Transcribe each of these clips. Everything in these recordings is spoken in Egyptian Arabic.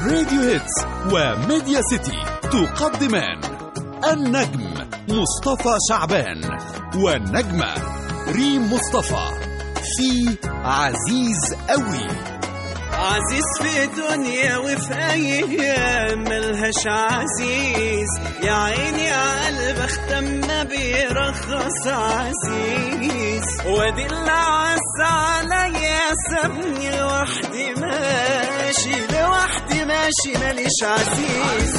راديو هيتس وميديا سيتي تقدمان النجم مصطفى شعبان والنجمة ريم مصطفى في عزيز قوي عزيز في دنيا وفي ايام ملهاش عزيز يا عيني يا قلب اختم ما بيرخص عزيز وادي اللي عز عليا سابني لوحدي ماشي لوحدي ماشي ماليش عزيز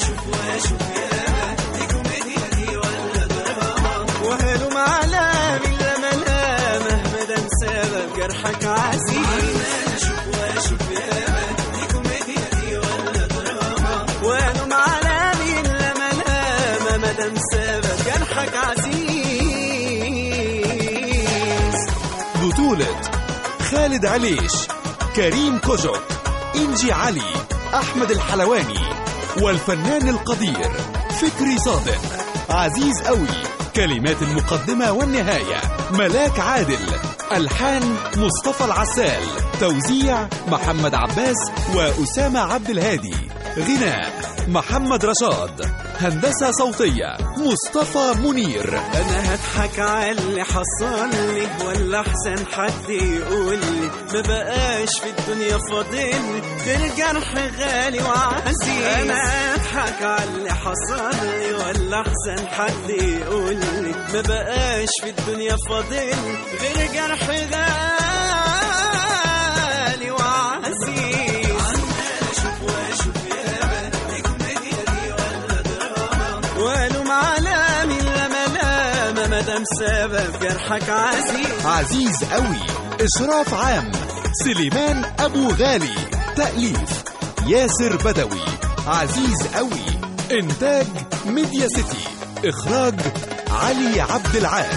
وهلم على من لما لا مهما ده سبب جرحك عزيز وهلم على من لما لا ما دام سبب جرحك عزيز بطولة خالد عليش كريم كوجك إنجي علي أحمد الحلواني والفنان القدير فكري صادق عزيز قوي كلمات المقدمة والنهاية ملاك عادل ألحان مصطفى العسال توزيع محمد عباس وأسامة عبد الهادي غناء محمد رشاد هندسة صوتية مصطفى منير انا هضحك على اللي حصل لي ولا احسن حد يقول لي ما بقاش في الدنيا فاضل غير جرح غالي وعزيز انا هضحك على اللي حصل لي ولا احسن حد يقول لي ما بقاش في الدنيا فاضل غير جرح غالي وعزيز والوم على من لما لام مدام سبب جرحك عزيز عزيز قوي إشراف عام سليمان أبو غالي تأليف ياسر بدوي عزيز قوي إنتاج ميديا سيتي إخراج علي عبد العال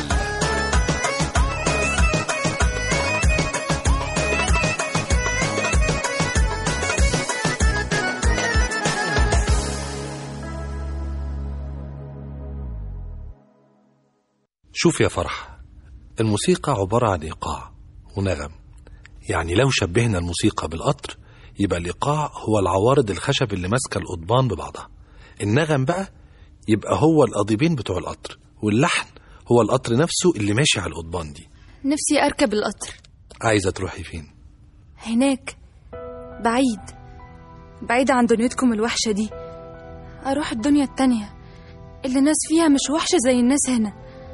شوف يا فرح الموسيقى عبارة عن إيقاع ونغم يعني لو شبهنا الموسيقى بالقطر يبقى الإيقاع هو العوارض الخشب اللي ماسكة القضبان ببعضها النغم بقى يبقى هو القضيبين بتوع القطر واللحن هو القطر نفسه اللي ماشي على القضبان دي نفسي أركب القطر عايزة تروحي فين هناك بعيد بعيد عن دنيتكم الوحشة دي أروح الدنيا التانية اللي الناس فيها مش وحشة زي الناس هنا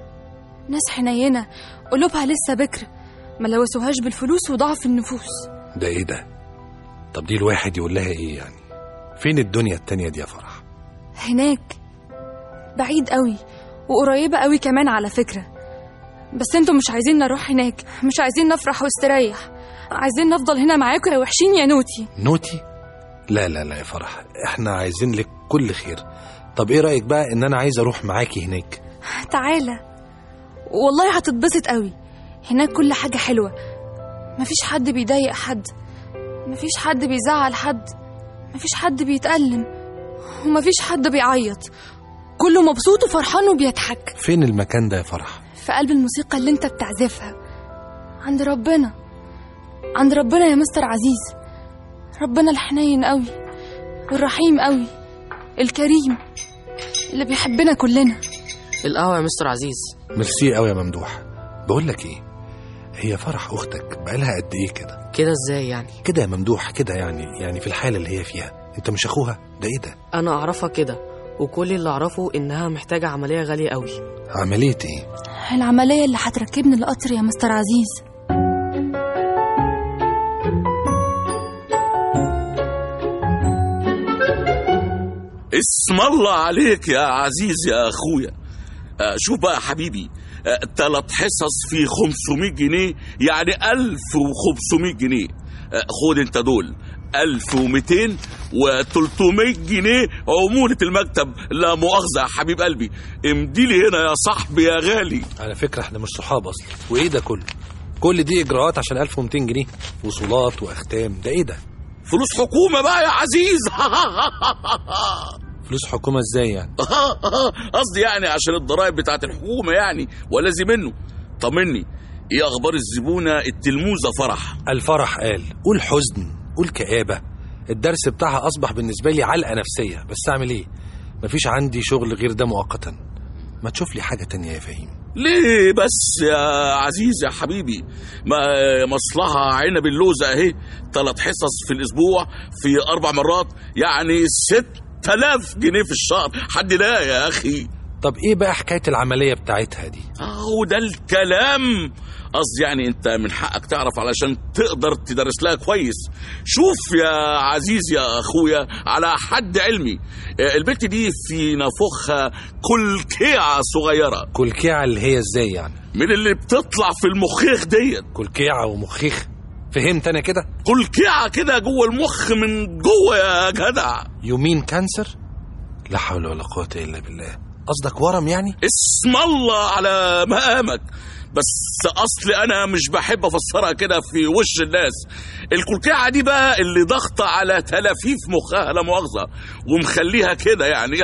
ناس حنينة قلوبها لسه بكر ما لوثوهاش بالفلوس وضعف النفوس ده ايه ده طب دي الواحد يقول لها ايه يعني فين الدنيا التانية دي يا فرح هناك بعيد قوي وقريبة قوي كمان على فكرة بس انتوا مش عايزين نروح هناك مش عايزين نفرح واستريح عايزين نفضل هنا معاكم يا وحشين يا نوتي نوتي لا لا لا يا فرح احنا عايزين لك كل خير طب ايه رأيك بقى ان انا عايز اروح معاكي هناك تعالى والله هتتبسط قوي هناك كل حاجة حلوة مفيش حد بيضايق حد مفيش حد بيزعل حد مفيش حد بيتألم ومفيش حد بيعيط كله مبسوط وفرحان وبيضحك فين المكان ده يا فرح في قلب الموسيقى اللي انت بتعزفها عند ربنا عند ربنا يا مستر عزيز ربنا الحنين قوي والرحيم قوي الكريم اللي بيحبنا كلنا القهوة يا مستر عزيز ميرسي قوي يا ممدوح بقول لك ايه هي فرح اختك بقالها قد ايه كده كده ازاي يعني كده يا ممدوح كده يعني يعني في الحاله اللي هي فيها انت مش اخوها ده ايه ده انا اعرفها كده وكل اللي اعرفه انها محتاجة عملية غالية قوي عمليه ايه العملية اللي هتركبني القطر يا مستر عزيز اسم الله عليك يا عزيز يا اخويا آه، شوف بقى يا حبيبي آه، تلات حصص في 500 جنيه يعني 1500 جنيه آه، خد انت دول 1200 و300 جنيه عمولة المكتب لا مؤاخذة يا حبيب قلبي امدي لي هنا يا صاحبي يا غالي على فكره احنا مش صحاب اصلا وايه ده كله كل دي اجراءات عشان 1200 جنيه وصولات واختام ده ايه ده فلوس حكومة بقى يا عزيز فلوس حكومه ازاي يعني قصدي يعني عشان الضرائب بتاعت الحكومة يعني ولازم منه طمني ايه اخبار الزبونة التلموذة فرح الفرح قال قول حزن قول كآبة الدرس بتاعها أصبح بالنسبة لي علقة نفسية بس أعمل إيه مفيش عندي شغل غير ده مؤقتا ما تشوف لي حاجة تانية يا فهيم ليه بس يا عزيز يا حبيبي ما مصلحة عنب اللوزة اهي ثلاث حصص في الأسبوع في أربع مرات يعني ست آلاف جنيه في الشهر حد لا يا أخي طب إيه بقى حكاية العملية بتاعتها دي أهو ده الكلام قصدي يعني انت من حقك تعرف علشان تقدر تدرس لها كويس شوف يا عزيز يا اخويا على حد علمي آه، البنت دي في نافوخها كلكيعة صغيرة كلكيعة اللي هي إزاي يعني من اللي بتطلع في المخيخ ديت كلكيعة ومخيخ فهمت أنا كده كلكيعة كده جوه المخ من جوه يا جدع يومين كانسر لا حول ولا قوة إلا بالله قصدك ورم يعني اسم الله على مقامك بس اصل انا مش بحب افسرها كده في وش الناس الكلكعه دي بقى اللي ضغطه على تلافيف مخها لا مؤاخذه ومخليها كده يعني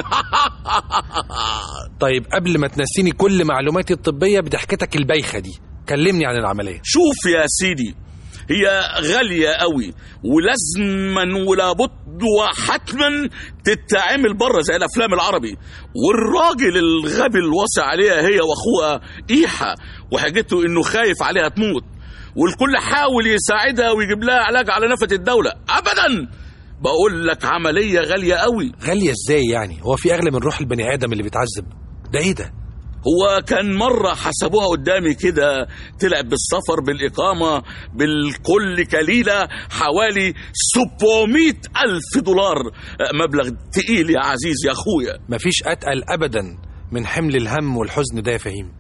طيب قبل ما تنسيني كل معلوماتي الطبية بضحكتك البايخة دي كلمني عن العملية شوف يا سيدي هي غالية قوي ولازما ولا بد وحتما تتعمل بره زي الافلام العربي والراجل الغبي الواسع عليها هي واخوها ايحة وحاجته انه خايف عليها تموت والكل حاول يساعدها ويجيب لها علاج على نفقة الدولة ابدا بقول لك عملية غالية قوي غالية ازاي يعني هو في اغلى من روح البني ادم اللي بيتعذب ده ايه ده هو كان مرة حسبوها قدامي كده طلع بالسفر بالإقامة بالكل كليلة حوالي 700 ألف دولار مبلغ تقيل يا عزيز يا أخويا مفيش اتقل ابدا من حمل الهم والحزن ده يا فهيم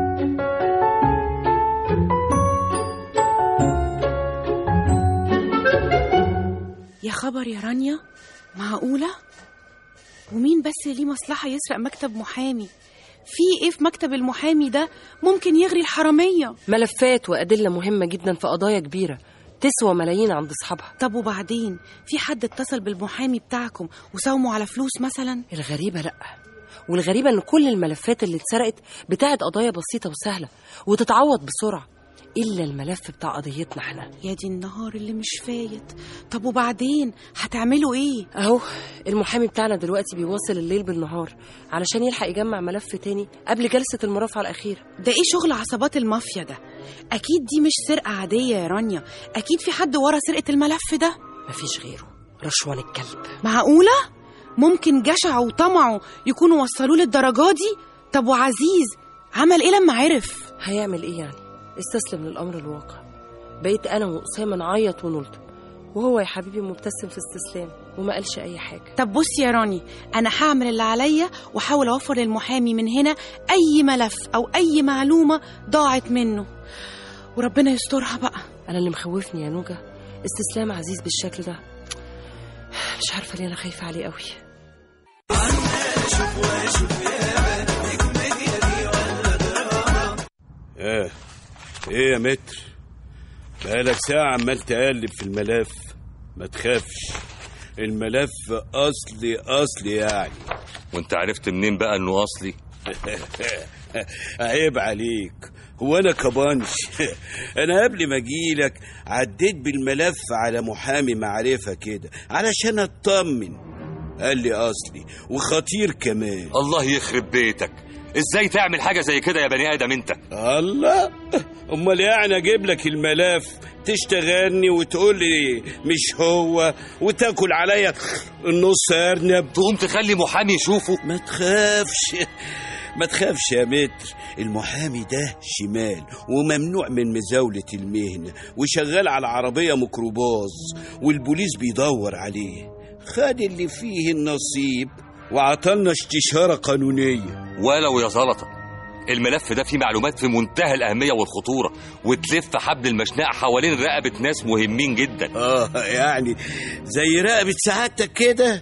يا خبر يا رانيا معقولة؟ ومين بس ليه مصلحة يسرق مكتب محامي؟ في ايه في مكتب المحامي ده ممكن يغري الحرامية؟ ملفات وأدلة مهمة جدا في قضايا كبيرة تسوى ملايين عند أصحابها طب وبعدين في حد اتصل بالمحامي بتاعكم وساوموا على فلوس مثلا؟ الغريبة لأ والغريبة إن كل الملفات اللي اتسرقت بتاعت قضايا بسيطة وسهلة وتتعوض بسرعة إلا الملف بتاع قضيتنا احنا يا دي النهار اللي مش فايت طب وبعدين هتعملوا ايه؟ أهو المحامي بتاعنا دلوقتي بيواصل الليل بالنهار علشان يلحق يجمع ملف تاني قبل جلسة المرافعة الأخيرة ده ايه شغل عصابات المافيا ده؟ اكيد دي مش سرقة عادية يا رانيا اكيد في حد ورا سرقة الملف ده مفيش غيره رشوان الكلب معقولة؟ ممكن جشعه وطمعه يكونوا وصلوه للدرجة دي؟ طب وعزيز عمل ايه لما عرف؟ هيعمل إيه يعني استسلم للأمر الواقع بقيت أنا وأسامة نعيط ونلطم وهو يا حبيبي مبتسم في استسلام وما قالش أي حاجة طب بصي يا راني انا هعمل اللي عليا واحاول اوفر للمحامي من هنا اي ملف او اي معلومه ضاعت منه وربنا يسترها بقى أنا اللي مخوفني يا نوجة استسلام عزيز بالشكل ده مش عارفة ليه أنا خايفة عليه قوي ايه ايه يا متر بقالك ساعة عمال تقلب في الملف ما تخافش الملف اصلي اصلي يعني وانت عرفت منين بقى انه اصلي عيب عليك هو انا كبانش انا قبل ما اجيلك عديت بالملف على محامي معرفة كده علشان اطمن قال لي اصلي وخطير كمان الله يخرب بيتك ازاي تعمل حاجه زي كده يا بني ادم انت الله امال يعني اجيب لك الملف تشتغلني وتقول لي مش هو وتاكل عليا النص ارنب تقوم تخلي محامي يشوفه ما تخافش ما تخافش يا متر المحامي ده شمال وممنوع من مزاولة المهنة وشغال على عربية ميكروباص والبوليس بيدور عليه خد اللي فيه النصيب وعطلنا استشارة قانونية ولو يا زلطه الملف ده فيه معلومات في منتهى الأهمية والخطورة وتلف حبل المشنقة حوالين رقبة ناس مهمين جدا اه يعني زي رقبة سعادتك كده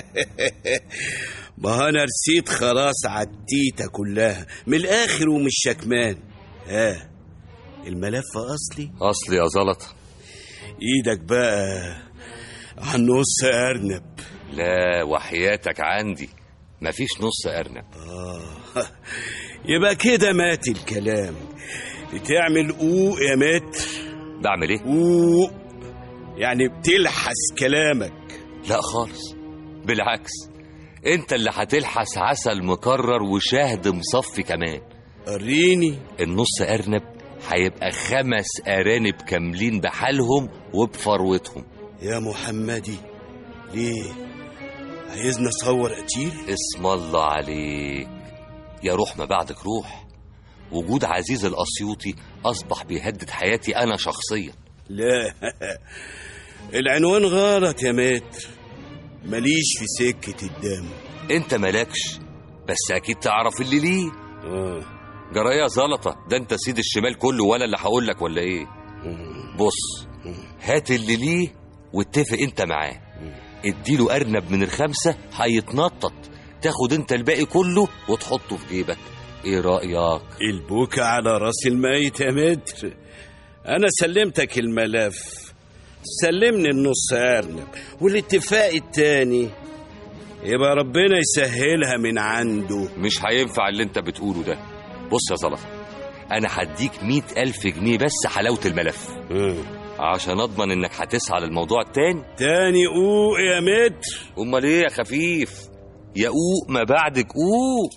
ما انا رسيت خلاص عالتيتا كلها من الاخر ومش شكمان ها الملف اصلي أصلي يا زلطة ايدك بقى عن نص ارنب لا وحياتك عندي مفيش نص أرنب آه يبقى كده مات الكلام بتعمل قوق يا متر بعمل ايه قوق يعني بتلحس كلامك لا خالص بالعكس انت اللي هتلحس عسل مكرر وشهد مصفي كمان وريني النص ارنب هيبقى خمس ارانب كاملين بحالهم وبفروتهم يا محمدي ليه عايزنا اصور قتيل اسم الله عليك يا روح ما بعدك روح وجود عزيز الاسيوطي اصبح بيهدد حياتي انا شخصيا لا العنوان غلط يا متر ماليش في سكة الدم انت مالكش بس اكيد تعرف اللي ليه آه. جرايه زلطه ده انت سيد الشمال كله ولا اللي هقول لك ولا ايه بص هات اللي ليه واتفق انت معاه اديله ارنب من الخمسه هيتنطط تاخد انت الباقي كله وتحطه في جيبك ايه رايك البوكة على راس الميت يا متر انا سلمتك الملف سلمني النص ارنب والاتفاق التاني يبقى ربنا يسهلها من عنده مش هينفع اللي انت بتقوله ده بص يا زلطه انا هديك مئة ألف جنيه بس حلاوة الملف آه. عشان اضمن انك هتسعى للموضوع التاني تاني قوق يا متر امال ايه يا خفيف يا قوق ما بعدك قوق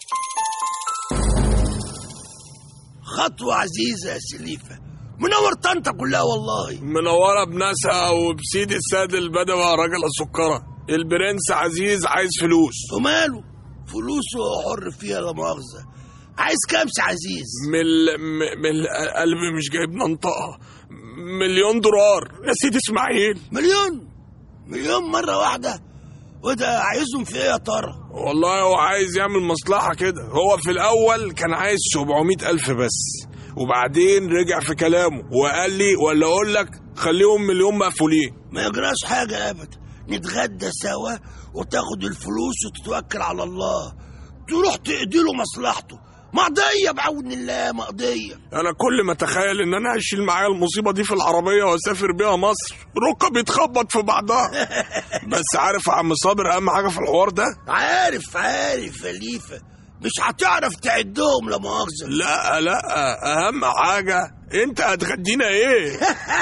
خطوة عزيزة يا سليفة منور طنطا كلها والله منورة بناسها وبسيد السيد البدوي يا راجل السكرة البرنس عزيز عايز فلوس وماله فلوسه حر فيها لا مؤاخذة عايز كام سي عزيز من ال- م- من ال- قلبي مش جايب ننطقها مليون دولار يا سيدي اسماعيل مليون مليون مرة واحدة وده عايزهم في ايه يا ترى والله هو عايز يعمل مصلحة كده هو في الأول كان عايز 700 ألف بس وبعدين رجع في كلامه وقال لي ولا أقول لك خليهم مليون مقفولين ما يجراش حاجة أبدا نتغدى سوا وتاخد الفلوس وتتوكل على الله تروح تقضي له مصلحته مقضية بعون الله مقضية أنا كل ما أتخيل إن أنا هشيل معايا المصيبة دي في العربية وأسافر بيها مصر ركبي بيتخبط في بعضها بس عارف يا عم صابر أهم حاجة في الحوار ده عارف عارف يا ليفا مش هتعرف تعدهم لا مؤاخذة لا لا أهم حاجة أنت هتغدينا إيه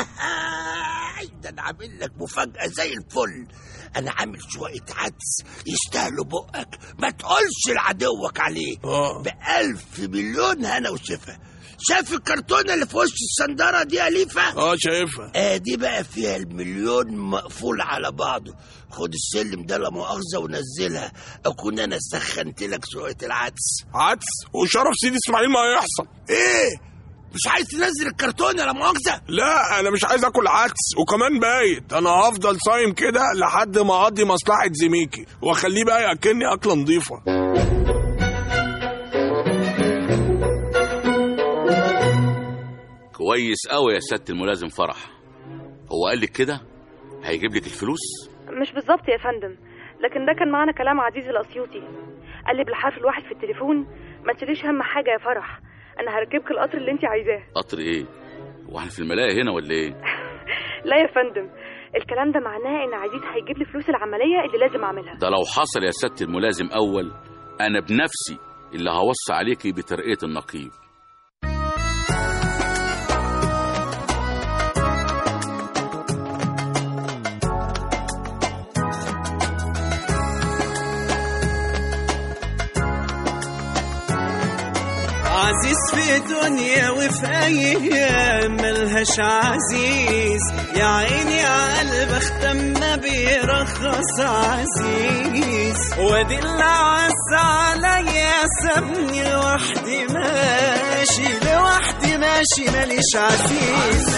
ده انا عامل لك مفاجأة زي الفل انا عامل شوية عدس يستاهلوا بقك ما تقولش لعدوك عليه آه. بألف مليون هنا وشفا شايف الكرتونة اللي في وش الصندارة دي يا ليفا اه شايفها آه دي بقى فيها المليون مقفول على بعضه خد السلم ده لا مؤاخذة ونزلها أكون أنا سخنت لك شوية العدس عدس وشرف سيدي إسماعيل ما هيحصل إيه مش عايز تنزل الكرتونة لا مؤاخذة لا انا مش عايز اكل عدس وكمان بايت انا هفضل صايم كده لحد ما اقضي مصلحه زميكي واخليه بقى ياكلني اكله نظيفه كويس قوي يا سياده الملازم فرح هو قال لك كده هيجيب لك الفلوس مش بالظبط يا فندم لكن ده كان معانا كلام عزيز الاسيوطي قال لي بالحرف الواحد في التليفون ما تشيليش هم حاجه يا فرح انا هركبك القطر اللي انت عايزاه قطر ايه هو احنا في الملاهي هنا ولا ايه لا يا فندم الكلام ده معناه ان عزيز هيجيب لي فلوس العمليه اللي لازم اعملها ده لو حصل يا سياده الملازم اول انا بنفسي اللي هوصي عليكي بترقيه النقيب عزيز في دنيا وفي ايام ملهاش عزيز يا عيني يا قلب اختم ما بيرخص عزيز وادي اللي عز عليا سابني لوحدي ماشي لوحدي ماشي ماليش عزيز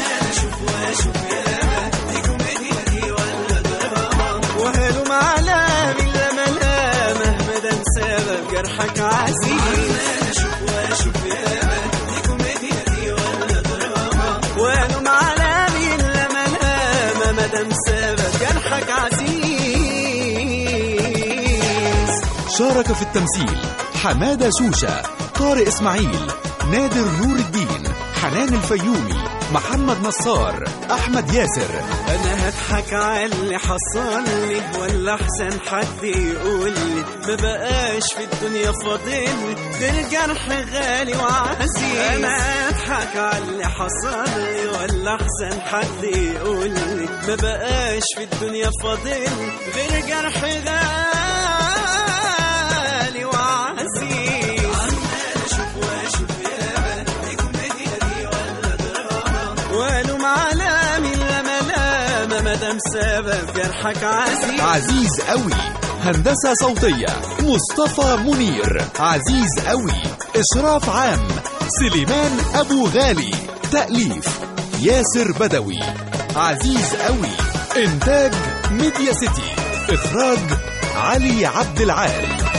وهلم على من لا ملامه مدام سبب جرحك عزيز وهلم على من لا ملامه مدام سبب جرحك عزيز شارك في التمثيل حمادة شوشة طارق إسماعيل نادر نور الدين حنان الفيومي محمد نصار أحمد ياسر انا هضحك على اللي حصل لي ولا احسن حد يقول لي ما بقاش في الدنيا فاضل غير جرح غالي وعزيز انا هضحك على اللي حصل لي ولا احسن حد يقول لي ما بقاش في الدنيا فاضل غير جرح غالي وعزيز عمال اشوف واشوف يا دي كوميديا دي ولا دراما والوم على مين لا ملامه مادام سبب جرحك عزيز عزيز قوي هندسة صوتية مصطفى منير عزيز قوي إشراف عام سليمان أبو غالي تأليف ياسر بدوي عزيز قوي إنتاج ميديا سيتي إخراج علي عبد العال